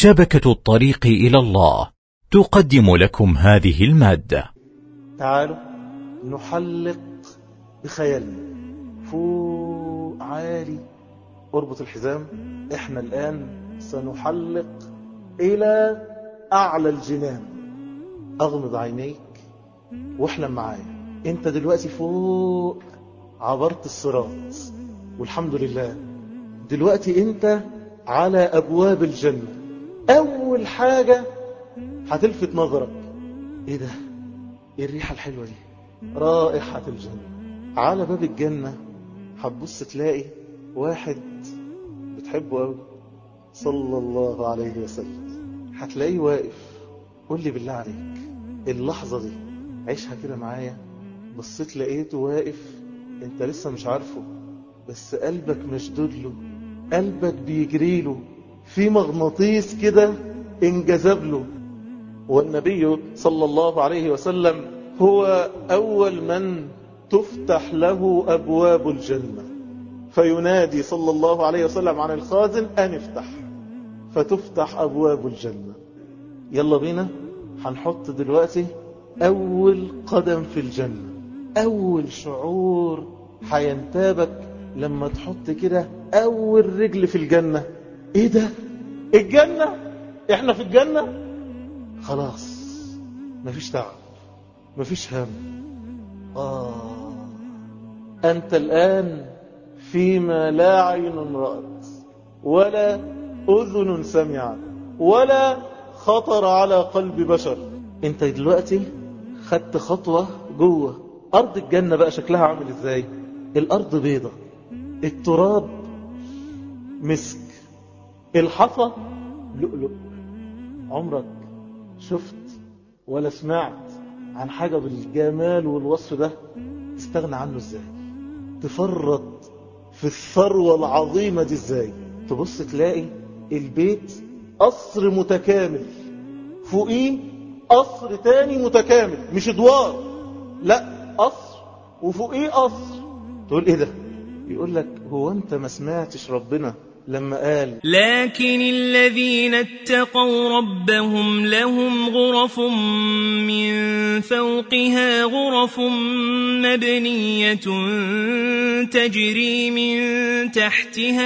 شبكة الطريق إلى الله تقدم لكم هذه المادة تعالوا نحلق بخيالنا فوق عالي اربط الحزام احنا الآن سنحلق إلى أعلى الجنان أغمض عينيك واحلم معايا انت دلوقتي فوق عبرت الصراط والحمد لله دلوقتي انت على أبواب الجنة أول حاجة هتلفت نظرك ايه ده ايه الريحة الحلوة دي رائحة الجنة على باب الجنة هتبص تلاقي واحد بتحبه قوي صلى الله عليه وسلم هتلاقيه واقف قول لي بالله عليك اللحظة دي عيشها كده معايا بصيت لقيته واقف انت لسه مش عارفه بس قلبك مشدود له قلبك بيجري له في مغناطيس كده انجذب له والنبي صلى الله عليه وسلم هو أول من تفتح له أبواب الجنة فينادي صلى الله عليه وسلم عن الخازن أن افتح فتفتح أبواب الجنة يلا بينا هنحط دلوقتي أول قدم في الجنة أول شعور هينتابك لما تحط كده أول رجل في الجنة إيه ده؟ الجنة؟ إحنا في الجنة؟ خلاص مفيش تعب مفيش هم آه أنت الآن فيما لا عين رأت ولا أذن سمعت ولا خطر على قلب بشر انت دلوقتي خدت خطوة جوه أرض الجنة بقى شكلها عامل ازاي الأرض بيضة التراب مسك الحصى لؤلؤ عمرك شفت ولا سمعت عن حاجة بالجمال والوصف ده تستغنى عنه ازاي تفرط في الثروة العظيمة دي ازاي تبص تلاقي البيت قصر متكامل فوقيه قصر تاني متكامل مش ادوار لا قصر وفوقيه قصر تقول ايه ده يقول لك هو انت ما سمعتش ربنا لما قال لكن الذين اتقوا ربهم لهم غرف من فوقها غرف مبنية تجري من تحتها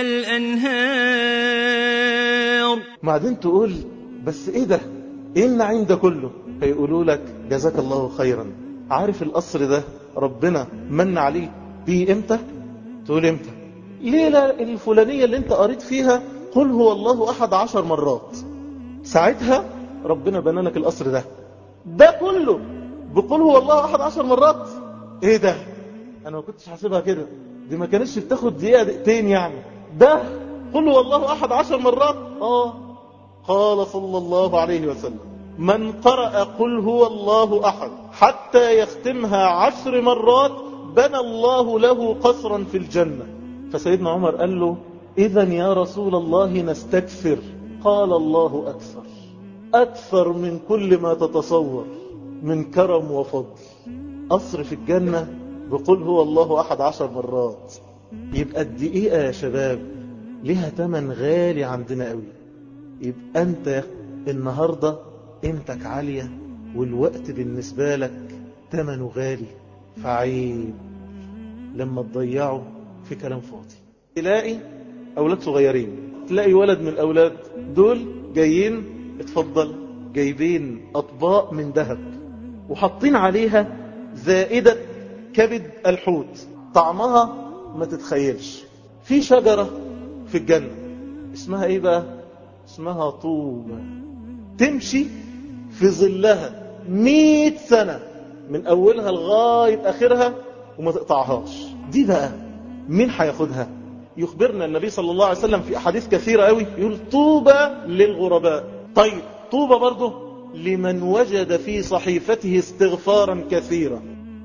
الأنهار بعدين تقول بس ايه ده ايه النعيم ده كله فيقولوا لك جزاك الله خيرا عارف القصر ده ربنا من عليك بيه امتى تقول امتى ليلة الفلانية اللي انت قريت فيها قل هو الله احد عشر مرات ساعتها ربنا بنى لك القصر ده ده كله بقول هو الله احد عشر مرات ايه ده انا ما كنتش حاسبها كده دي ما كانتش بتاخد دقيقة دقيقتين يعني ده قل هو الله احد عشر مرات اه قال صلى الله عليه وسلم من قرأ قل هو الله أحد حتى يختمها عشر مرات بنى الله له قصرا في الجنة فسيدنا عمر قال له إذا يا رسول الله نستكثر قال الله أكثر أكثر من كل ما تتصور من كرم وفضل قصر في الجنة بقول هو الله أحد عشر مرات يبقى الدقيقة يا شباب لها تمن غالي عندنا قوي يبقى أنت النهاردة قيمتك عالية والوقت بالنسبة لك تمنه غالي فعيب لما تضيعه في كلام فاضي تلاقي أولاد صغيرين تلاقي ولد من الأولاد دول جايين اتفضل جايبين أطباق من ذهب وحاطين عليها زائدة كبد الحوت طعمها ما تتخيلش في شجرة في الجنة اسمها ايه بقى اسمها طوبة تمشي في ظلها مئة سنة من أولها لغاية آخرها وما تقطعهاش دي بقى مين هياخدها يخبرنا النبي صلى الله عليه وسلم في أحاديث كثيرة قوي يقول طوبى للغرباء طيب طوبى برضه لمن وجد في صحيفته استغفارا كثيرا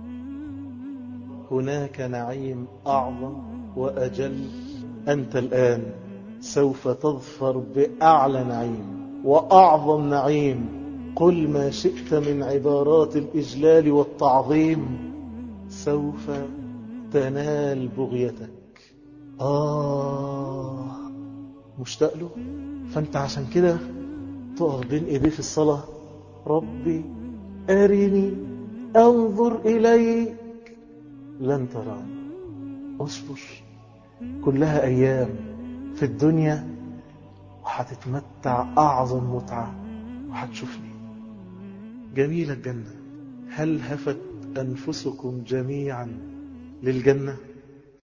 هناك نعيم أعظم وأجل أنت الآن سوف تظفر بأعلى نعيم وأعظم نعيم قل ما شئت من عبارات الإجلال والتعظيم سوف تنال بغيتك آه مشتاق له فأنت عشان كده تقف بين ايديه في الصلاة ربي أرني أنظر إليك لن تراني اصبر كلها أيام في الدنيا وهتتمتع أعظم متعة وهتشوفني جميلة الجنة هل هفت أنفسكم جميعا للجنة